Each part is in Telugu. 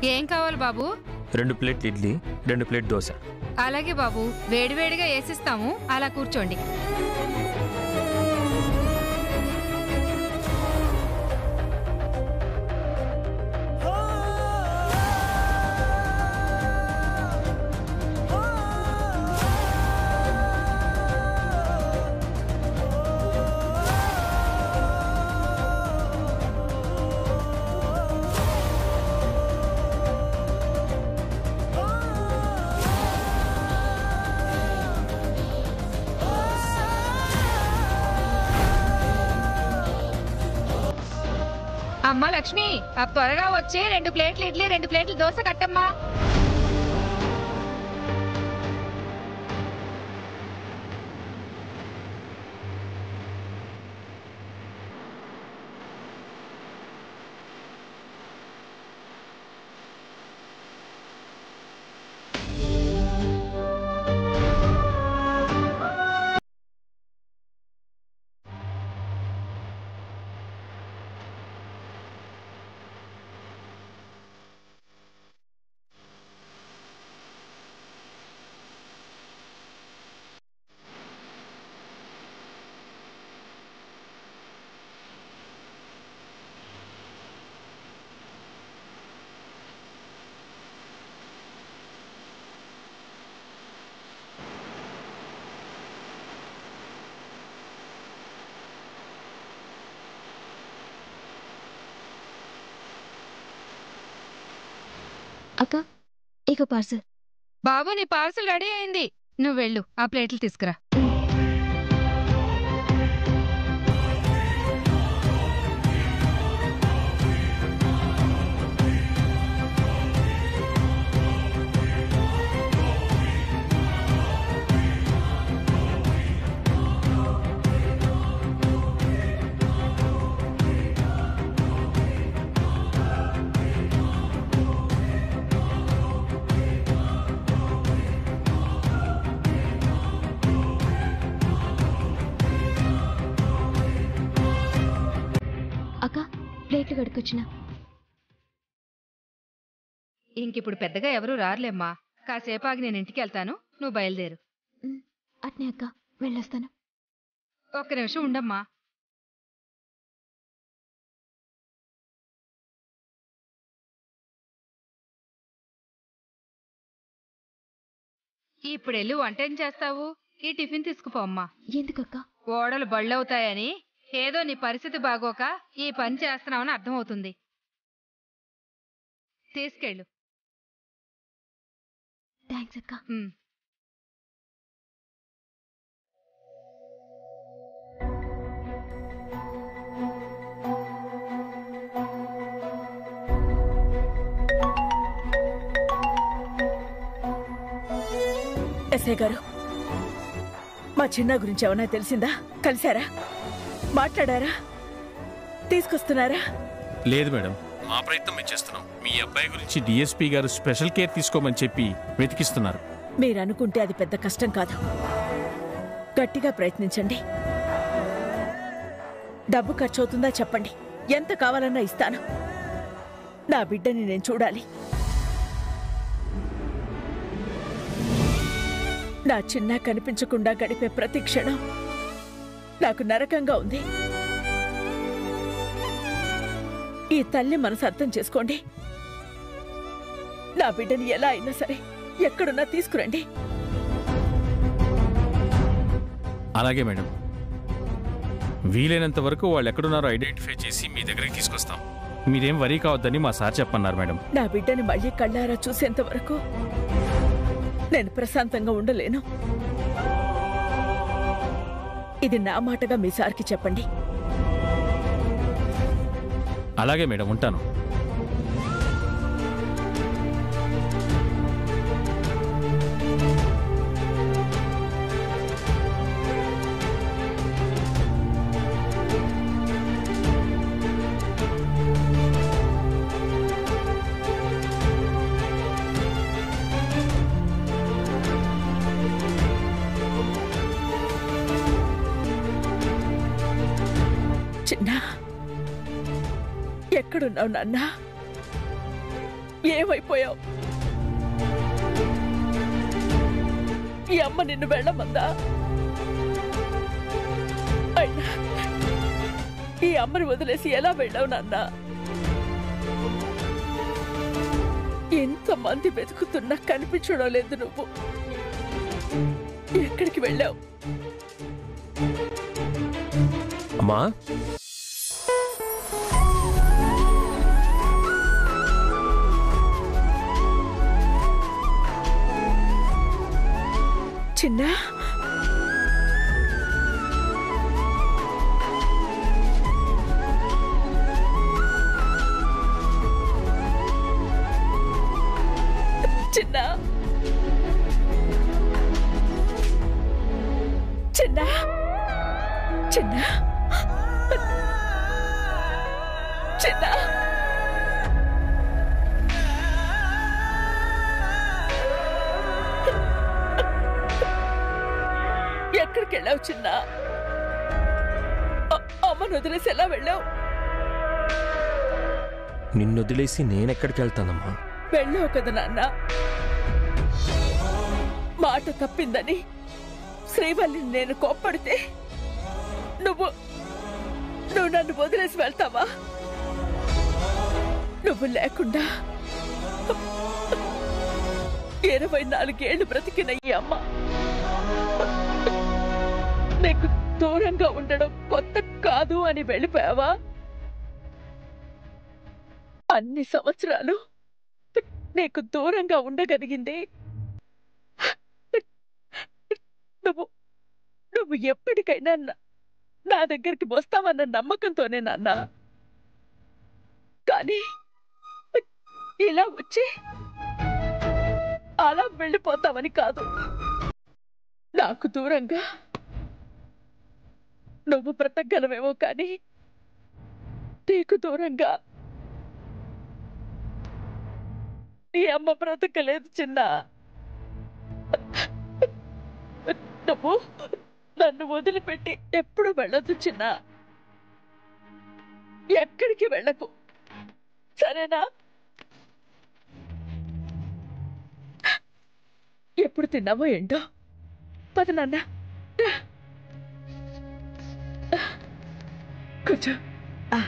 ఏం కావాలి బాబు రెండు ప్లేట్ ఇడ్లీ రెండు ప్లేట్ దోశ అలాగే బాబు వేడివేడిగా వేసిస్తాము అలా కూర్చోండి అమ్మ లక్ష్మి ఆ త్వరగా వచ్చి రెండు ప్లేట్లు ఇడ్లీ రెండు ప్లేట్లు దోశ కట్టమ్మా అక్క ఇక పార్సల్ బాబు నీ పార్సల్ రెడీ అయింది నువ్వు వెళ్ళు ఆ ప్లేట్లు తీసుకురా అక్క ప్లేట్లు కడుకొచ్చిన ఇంకిప్పుడు పెద్దగా ఎవరూ రారులేమ్మా కాసేపు ఆగి నేను ఇంటికి వెళ్తాను నువ్వు బయలుదేరు అట్నే అక్క వెళ్ళొస్తాను ఒక్క నిమిషం ఉండమ్మా ఇప్పుడు వెళ్ళి వంట ఏం చేస్తావు ఈ టిఫిన్ తీసుకుపో అమ్మా ఎందుకక్క ఓడలు బళ్ళవుతాయని ఏదో నీ పరిస్థితి బాగోక ఈ పని చేస్తున్నావని అర్థమవుతుంది తీసుకెళ్ళు థ్యాంక్స్ అక్క ఉమ్. ఎస్ఐ గారు మా చిన్న గురించి ఏమన్నా తెలిసిందా కలిశారా మాట్లాడారా తీసుకొస్తున్నారా లేదు మేడం మా ప్రయత్నం మేము చేస్తున్నాం మీ అబ్బాయి గురించి డిఎస్పీ గారు స్పెషల్ కేర్ తీసుకోమని చెప్పి వెతికిస్తున్నారు మీరు అనుకుంటే అది పెద్ద కష్టం కాదు గట్టిగా ప్రయత్నించండి డబ్బు ఖర్చు అవుతుందా చెప్పండి ఎంత కావాలన్నా ఇస్తాను నా బిడ్డని నేను చూడాలి నా చిన్న కనిపించకుండా గడిపే ప్రతి క్షణం నాకు నరకంగా ఉంది ఈ తల్లి మనసు అర్థం చేసుకోండి నా బిడ్డని ఎలా అయినా సరే ఎక్కడున్నా తీసుకురండి అలాగే మేడం వీలైనంత వరకు వాళ్ళు ఎక్కడున్నారో ఐడెంటిఫై చేసి మీ దగ్గరికి తీసుకొస్తాం మీరేం వరీ కావద్దని మా సార్ చెప్పన్నారు మేడం నా బిడ్డని మళ్ళీ కళ్ళారా చూసేంత వరకు నేను ప్రశాంతంగా ఉండలేను ఇది నా మాటగా మీ సార్కి చెప్పండి అలాగే మేడం ఉంటాను చిన్న ఎక్కడున్నావు నాన్న ఏమైపోయావు ఈ అమ్మ నిన్ను వెళ్ళమందా అయినా ఈ అమ్మని వదిలేసి ఎలా వెళ్ళావు నాన్న ఎంతమంది వెతుకుతున్నా కనిపించడం లేదు నువ్వు ఎక్కడికి వెళ్ళావు అమ్మా చిన్న చిన్న చిన్న చిన్న చిన్న ఎక్కడికి వెళ్ళావు చిన్న అ- అమ్మను వదిలేసి ఎలా వెళ్ళావు నిన్ను వదిలేసి నేనెక్కడికి వెళ్తానమ్మా వెళ్ళావు కదా నాన్న మాట తప్పిందని శ్రీవల్లిని నేను కోప్పడితే నువ్వు నువ్వు నన్ను వదిలేసి వెళ్తావా నువ్వు లేకుండా ఇరవై నాలుగేళ్లు బ్రతికిన ఈ అమ్మ నీకు దూరంగా ఉండడం కొత్త కాదు అని వెళ్ళిపోయావా అన్ని సంవత్సరాలు నీకు దూరంగా ఉండగలిగింది నువ్వు నువ్వు ఎప్పటికైనా నా- నా దగ్గరికి వస్తావన్న నమ్మకంతోనే నాన్న కానీ ఇలా వచ్చి అలా వెళ్ళిపోతావని కాదు నాకు దూరంగా నువ్వు బ్రతకగలవేమో కానీ నీకు దూరంగా నీ అమ్మ బ్రతకలేదు చిన్న నువ్వు నన్ను వదిలిపెట్టి ఎప్పుడు వెళ్ళొద్దు చిన్న ఎక్కడికి వెళ్ళకు సరేనా ఎప్పుడు తిన్నావో ఏంటో పద నాన్న రా. కూర్చో ఆ.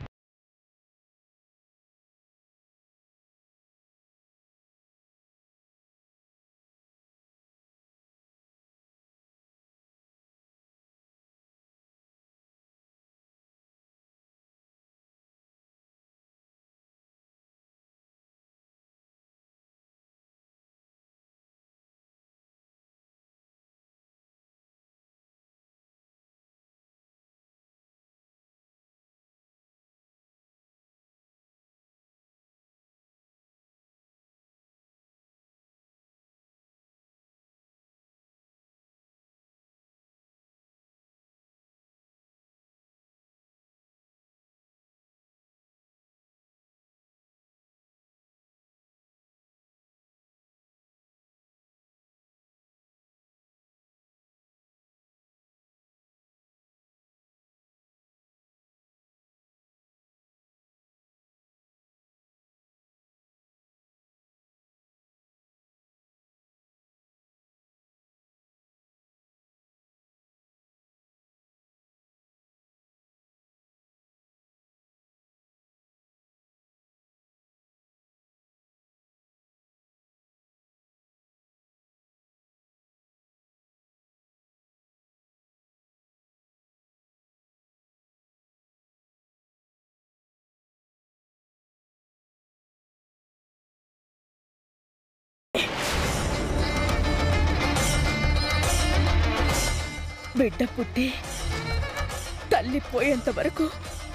బిడ్డ పుట్టి తల్లి పోయేంత వరకు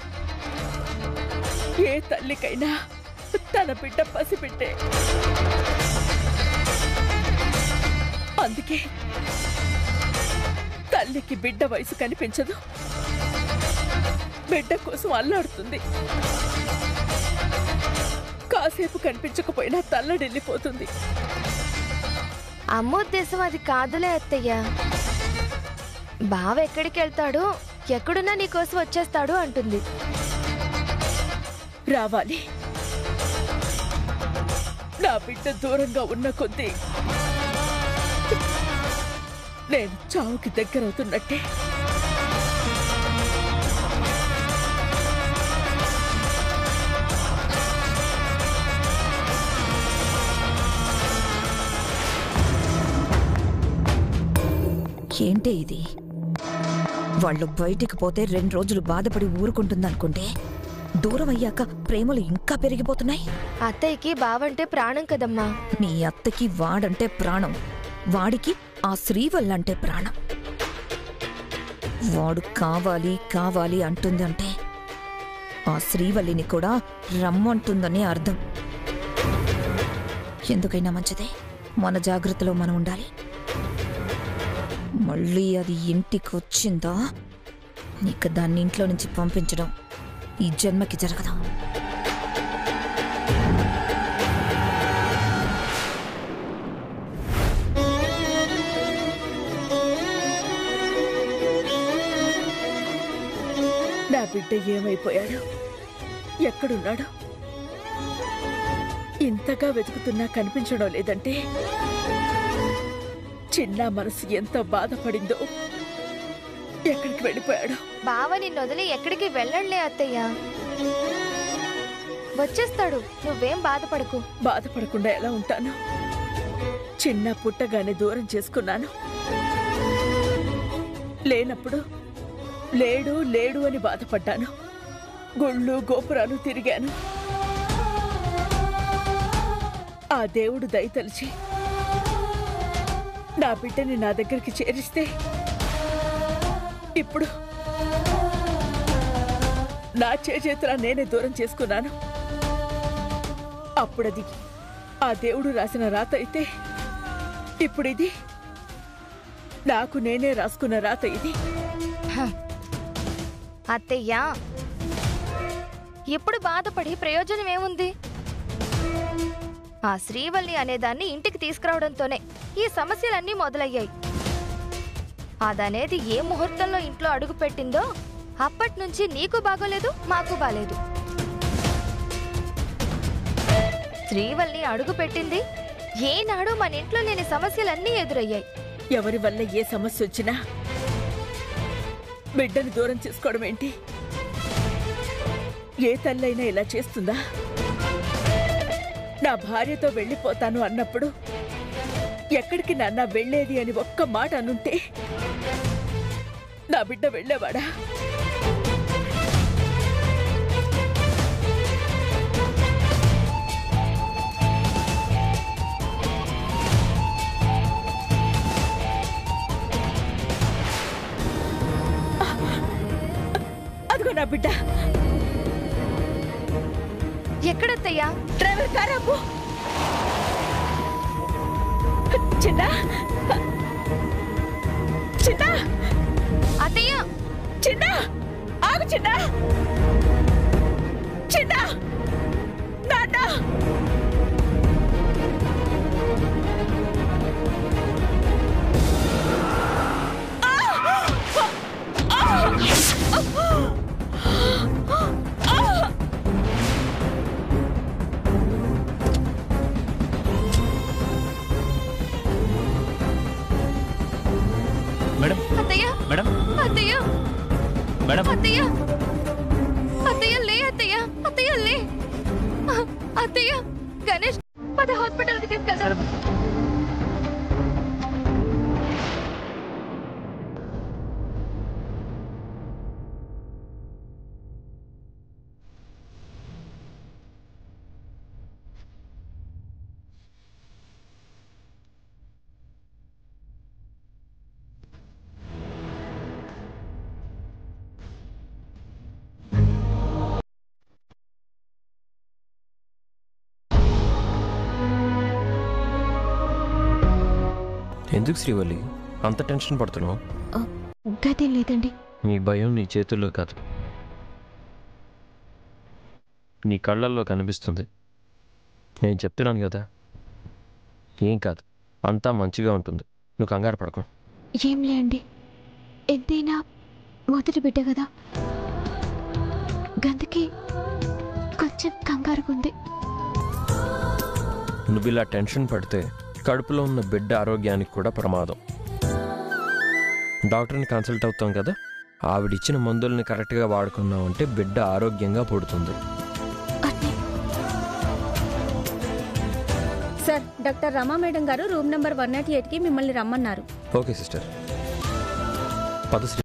ఏ తల్లికైనా తన బిడ్డ పసిబిడ్డే అందుకే తల్లికి బిడ్డ వయసు కనిపించదు బిడ్డ కోసం అల్లాడుతుంది కాసేపు కనిపించకపోయినా తల్లడిల్లిపోతుంది అమ్మ ఉద్దేశం అది కాదులే అత్తయ్య బావ ఎక్కడికి వెళ్తాడు ఎక్కడున్నా నీకోసం వచ్చేస్తాడు అంటుంది రావాలి నా బిడ్డ దూరంగా ఉన్న కొద్దీ నేను చావుకి దగ్గరవుతున్నట్టే ఏంటే ఇది వాళ్ళు బయటికి పోతే రెండు రోజులు బాధపడి ఊరుకుంటుందనుకుంటే దూరం అయ్యాక ప్రేమలు ఇంకా పెరిగిపోతున్నాయి అత్తయ్యకి బావంటే ప్రాణం కదమ్మా నీ అత్తకి వాడంటే ప్రాణం వాడికి ఆ శ్రీవల్లంటే ప్రాణం వాడు కావాలి కావాలి అంటుంది అంటే ఆ శ్రీవల్లిని కూడా రమ్మంటుందని అర్థం ఎందుకైనా మంచిదే మన జాగ్రత్తలో మనం ఉండాలి మళ్ళీ అది ఇంటికి వచ్చిందా ఇక దాన్ని ఇంట్లో నుంచి పంపించడం ఈ జన్మకి జరగదు నా బిడ్డ ఏమైపోయాడు ఎక్కడున్నాడు ఇంతగా వెతుకుతున్నా కనిపించడం లేదంటే చిన్న మనసు ఎంత బాధపడిందో ఎక్కడికి వెళ్ళిపోయాడు బావ నిన్ను వదిలి ఎక్కడికి వెళ్ళండిలే అత్తయ్య వచ్చేస్తాడు నువ్వేం బాధపడకు బాధపడకుండా ఎలా ఉంటాను చిన్న పుట్టగానే దూరం చేసుకున్నాను లేనప్పుడు లేడు లేడు అని బాధపడ్డాను గుళ్ళు గోపురాలు తిరిగాను ఆ దేవుడు దయతలిచి నా బిడ్డని నా దగ్గరికి చేరిస్తే ఇప్పుడు నా చేతుల నేనే దూరం చేసుకున్నాను అప్పుడది ఆ దేవుడు రాసిన రాత అయితే ఇప్పుడు ఇది నాకు నేనే రాసుకున్న రాత ఇది అత్తయ్య ఇప్పుడు బాధపడి ప్రయోజనం ఏముంది ఆ శ్రీవల్లి అనేదాన్ని ఇంటికి తీసుకురావడంతోనే ఈ సమస్యలన్నీ మొదలయ్యాయి అదనేది ఏ ముహూర్తంలో ఇంట్లో అడుగు పెట్టిందో అప్పటి నుంచి నీకు బాగోలేదు మాకు బాలేదు శ్రీవల్లి అడుగు పెట్టింది ఏనాడు మన ఇంట్లో లేని సమస్యలన్నీ ఎదురయ్యాయి ఎవరి వల్ల ఏ సమస్య వచ్చినా బిడ్డని దూరం చేసుకోవడం ఏంటి ఏ తల్లైనా ఇలా చేస్తుందా నా భార్యతో వెళ్ళిపోతాను అన్నప్పుడు ఎక్కడికి నాన్న వెళ్ళేది అని ఒక్క మాట అనుంటే నా బిడ్డ వెళ్ళేవాడా అదిగో నా బిడ్డ ఎక్కడత్తయ్యా డ్రైవర్ కారాపు చిన్న చిన్న అత్తయ్య చిన్న ఆగు చిన్న చిన్న నాన్న మేడం అత్తయ్య మేడం అత్తయ్య మేడం అత్తయ్య అత్తయ్య లే అత్తయ్య అత్తయ్య లే అత్తయ్య గణేష్ పద హాస్పిటల్ కి తీసుకెళ్తాం ఎందుకు శ్రీవల్లి అంత టెన్షన్ పడుతున్నావు గదేం లేదండి నీ భయం నీ చేతుల్లో కాదు నీ కళ్ళల్లో కనిపిస్తుంది నేను చెప్తున్నాను కదా ఏం కాదు అంతా మంచిగా ఉంటుంది నువ్వు కంగారు పడకు ఏం లేండి ఎంతైనా మొదటి బిడ్డ కదా గందుకి కొంచెం కంగారుగా ఉంది నువ్వు ఇలా టెన్షన్ పడితే కడుపులో ఉన్న బిడ్డ ఆరోగ్యానికి కూడా ప్రమాదం డాక్టర్ని కన్సల్ట్ అవుతాం కదా ఆవిడిచ్చిన మందుల్ని కరెక్ట్గా వాడుకున్నాం అంటే బిడ్డ ఆరోగ్యంగా పుడుతుంది అట్నే సార్ డాక్టర్ రమా మేడం గారు రూమ్ నెంబర్ వన్ నాట్ ఎయిట్కి మిమ్మల్ని రమ్మన్నారు ఓకే సిస్టర్ పదశ్రీ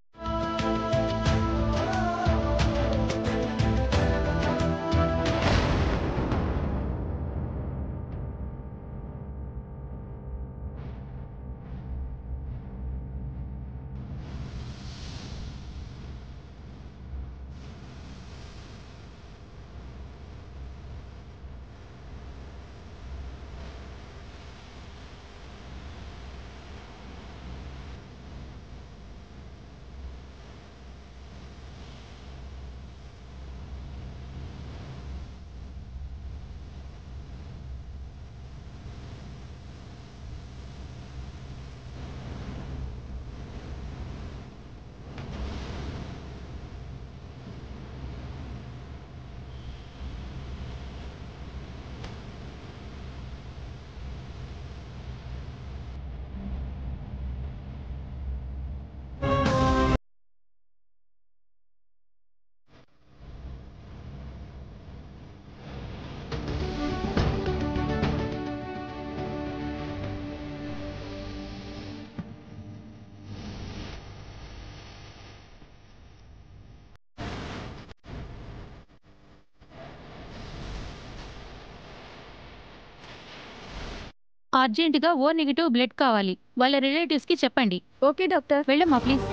అర్జెంటుగా ఓ నెగిటివ్ బ్లడ్ కావాలి వాళ్ళ రిలేటివ్స్ కి చెప్పండి ఓకే డాక్టర్ వెళ్ళమ్మా ప్లీజ్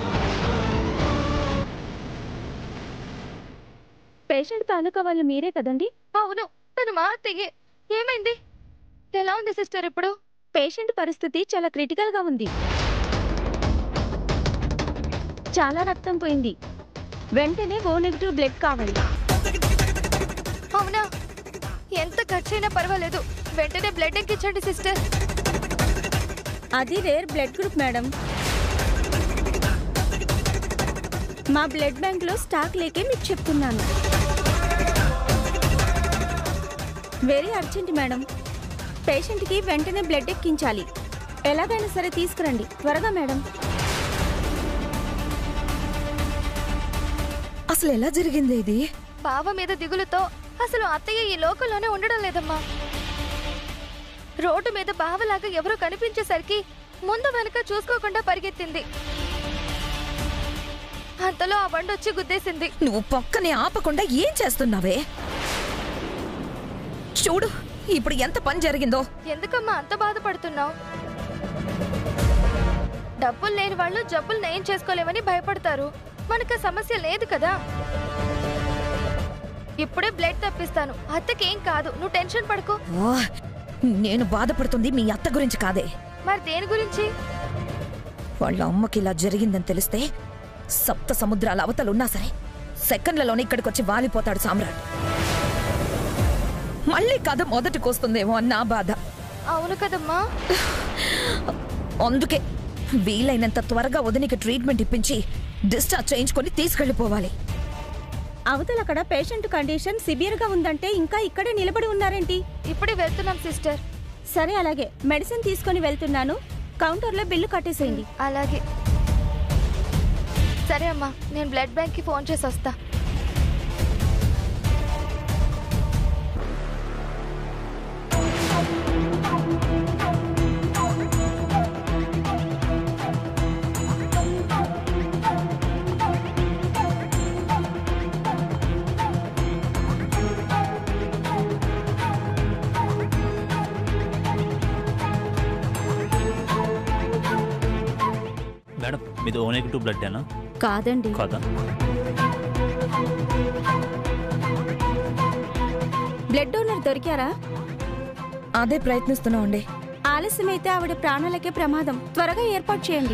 పేషెంట్ తాలూకా వాళ్ళు మీరే కదండి అవును తను మా అత్తయ్యే ఏమైంది ఎలా ఉంది సిస్టర్ ఇప్పుడు పేషెంట్ పరిస్థితి చాలా క్రిటికల్ గా ఉంది చాలా రక్తం పోయింది వెంటనే ఓ నెగిటివ్ బ్లడ్ కావాలి అవునా ఎంత ఖర్చైనా పర్వాలేదు వెంటనే బ్లడ్ ఎక్కించండి సిస్టర్ అది రేర్ బ్లడ్ గ్రూప్ మేడం మా బ్లడ్ బ్యాంక్ లో స్టాక్ లేకే మీకు చెప్తున్నాను వెరీ అర్జెంట్ మేడం పేషెంట్ కి వెంటనే బ్లడ్ ఎక్కించాలి ఎలాగైనా సరే తీసుకురండి త్వరగా మేడం అసలు ఎలా జరిగింది ఇది బావ మీద దిగులుతో అసలు అత్తయ్య ఈ లోకంలోనే ఉండడం లేదమ్మా రోడ్డు మీద బావలాగా ఎవరో కనిపించేసరికి ముందు వెనక చూసుకోకుండా పరిగెత్తింది అంతలో ఆ బండి వచ్చి గుద్దేసింది నువ్వు పక్కనే ఆపకుండా ఏం చేస్తున్నావే చూడు ఇప్పుడు ఎంత పని జరిగిందో ఎందుకమ్మా అంత బాధపడుతున్నావు డబ్బులు లేని వాళ్ళు జబ్బులు నయం చేసుకోలేమని భయపడతారు మనకు ఆ సమస్య లేదు కదా ఇప్పుడే బ్లడ్ తప్పిస్తాను అత్తకేం కాదు నువ్వు టెన్షన్ పడుకో ఓ, నేను బాధపడుతుంది మీ అత్త గురించి కాదే మరి దేని గురించి వాళ్ళ అమ్మకి ఇలా జరిగిందని తెలిస్తే సప్త సముద్రాల అవతలున్నా సరే సెకండ్లలోనే ఇక్కడికి వచ్చి వాలిపోతాడు సామ్రాట్ మళ్ళీ కథ మొదటికొస్తుందేమో అన్న బాధ అవును కదమ్మా అందుకే వీలైనంత త్వరగా వదినికి ట్రీట్మెంట్ ఇప్పించి డిశ్చార్జ్ చేయించుకొని తీసుకెళ్లిపోవాలి అవతల అక్కడ పేషెంట్ కండిషన్ సివియర్ గా ఉందంటే ఇంకా ఇక్కడే నిలబడి ఉన్నారేంటి ఇప్పుడే వెళ్తున్నాం సిస్టర్ సరే అలాగే మెడిసిన్ తీసుకొని వెళ్తున్నాను కౌంటర్లో బిల్లు కట్టేసేయండి అలాగే సరే అమ్మా నేను బ్లడ్ బ్యాంక్ కి ఫోన్ చేసి వస్తా మేడం మీది ఓ నెగిటివ్ బ్లడ్ ఏనా కాదండి కాదా బ్లడ్ డోనర్ దొరికారా అదే ప్రయత్నిస్తున్నాం అండి ఆలస్యమైతే ఆవిడ ప్రాణాలకే ప్రమాదం త్వరగా ఏర్పాటు చేయండి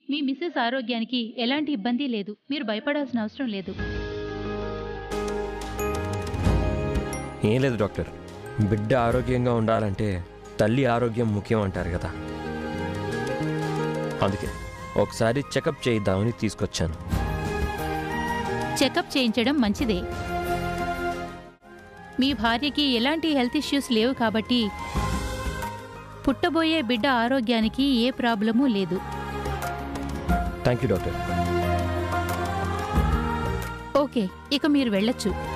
మీ మిస్సెస్ ఆరోగ్యానికి ఎలాంటి ఇబ్బంది లేదు మీరు భయపడాల్సిన అవసరం లేదు ఏం లేదు డాక్టర్ బిడ్డ ఆరోగ్యంగా ఉండాలంటే తల్లి ఆరోగ్యం ముఖ్యం అంటారు కదా అందుకే ఒకసారి చెకప్ చేయిద్దామని తీసుకొచ్చాను చెకప్ చేయించడం మంచిదే మీ భార్యకి ఎలాంటి హెల్త్ ఇష్యూస్ లేవు కాబట్టి పుట్టబోయే బిడ్డ ఆరోగ్యానికి ఏ ప్రాబ్లమూ లేదు థ్యాంక్ యూ డాక్టర్ ఓకే ఇక మీరు వెళ్ళొచ్చు